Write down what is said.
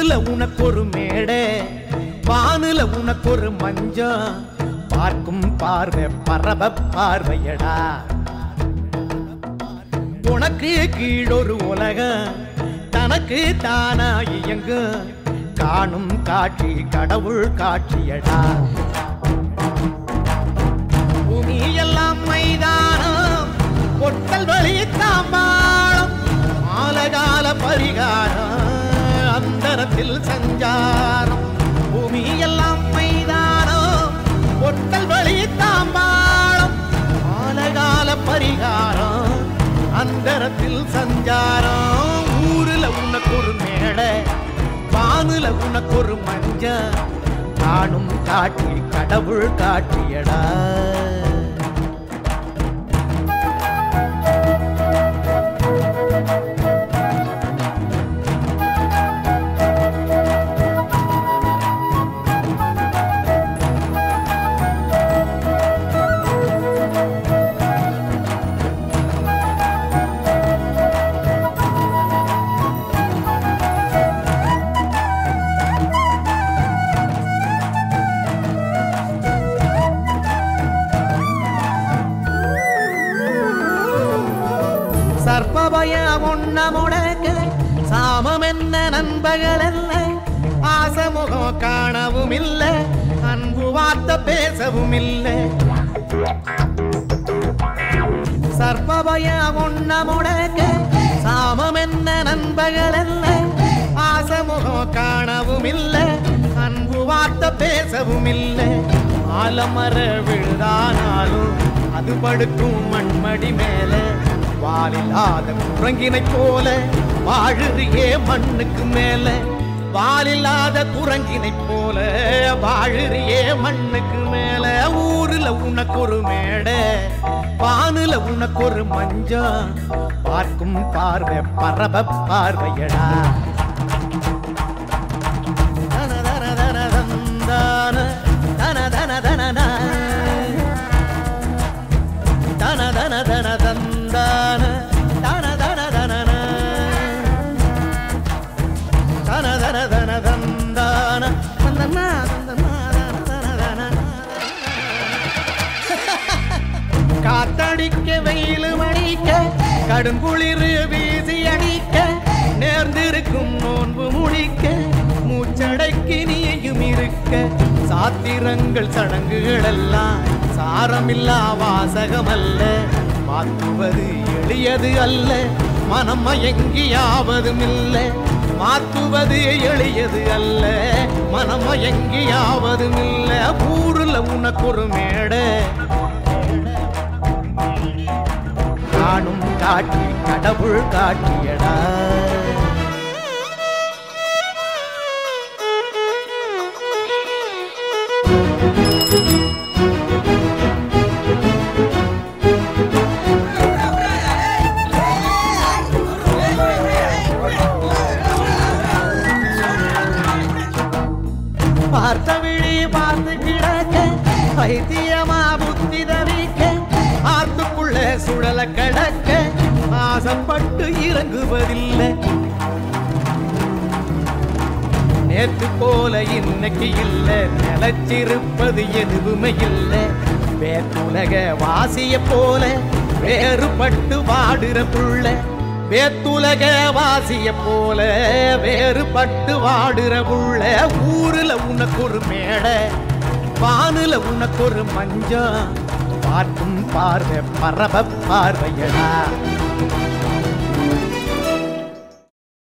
ஊருல உனக்கு ஒரு மேடை வானுல உனக்கு ஒரு மஞ்சம் பார்க்கும் பார்வை பரவ பார்வையடா உனக்கு கீழொரு உலகம் தனக்கு தானா இயங்கு காணும் காட்சி கடவுள் காட்சியடா பூமி எல்லாம் மைதானம் பொட்டல் வழி தாம்பாளம் ஆலகால பரிகாரம் அந்தரத்தில் சஞ்சாரம் பூமி எல்லாம் மைதானம் பொட்டல் வழி தாம்பாளம் ஆலகால பரிகாரம் அந்தரத்தில் சஞ்சாரம் ஊருல உனக்கு ஒரு மேடை வானுல உனக்கு ஒரு மஞ்ச காணும் காட்சி கடவுள் காட்சியடா சர்ப்பபய ஒன்ன முடக்க சாமம் என்ன நண்பர்கள் அல்ல ஆசமுகம் காணவும் இல்ல அன்பு வார்த்தை பேசவும் இல்லை சர்ப்பபய ஒன்ன முடக்க சாமம் என்ன நண்பர்கள் அல்ல ஆசமுகம் காணவும் இல்ல அன்பு வார்த்தை பேசவும் இல்லை ஆலமர விழுதானாலும் அது படுக்கும் மண்மடி மேல வாலில்லாத குரங்கினை போல வாழுறியே மண்ணுக்கு மேல வாலில்லாத குரங்கினை போல வாழுறியே மண்ணுக்கு மேல ஊருல உனக்கு ஒரு மேடை வானுல உனக்கு ஒரு மஞ்சம் பார்க்கும் பார்வை பரவ பார்வையடா தன தன தன தந்தான தன தன தன தன. தன தன தன தந்தான தன தன தன ந. தன தன தன தந்தான தந்தனா தந்தனா தன தன தன ந. காத்தடிக்க வெயில் மணிக்க கடுங்குளிர் வீசி அடிக்க நேர்ந்திருக்கும் நோன்பு முடிக்க மூச்சடைக்கு நீயும் இருக்க சாத்திரங்கள் சடங்குகள் எல்லாம் சாரமில்லா வாசகம் அல்ல மாற்றுவது எளியது அல்ல மனம் மயங்கியாவதும் இல்லை மாற்றுவது எளியது அல்ல மனம் மயங்கியாவதும் இல்லை ஊருல உனக்கு ஒரு மேடை காணும் காட்சி கடவுள் காட்டியடா பார்த்த விழி பார்த்து கிடக்க பைத்தியமா புத்தி தவிக்க ஆத்துக்குள்ள சுழல கடக்க ஆசைப்பட்டு இறங்குவதில்லை நேத்து போல இன்னைக்கு இல்ல நிலைச்சிருப்பது எதுவுமே இல்ல வேத்துலக வாசிய போல வேறுபட்டு வாடுற புள்ள வேத்துலக வாசிய போல வேறுபட்டு வாடுற புள்ள ஊருல உனக்கு ஒரு மேடை வானுல உனக்கு ஒரு மஞ்சம் பார்க்கும் பார்வை பரவ பார்வையடா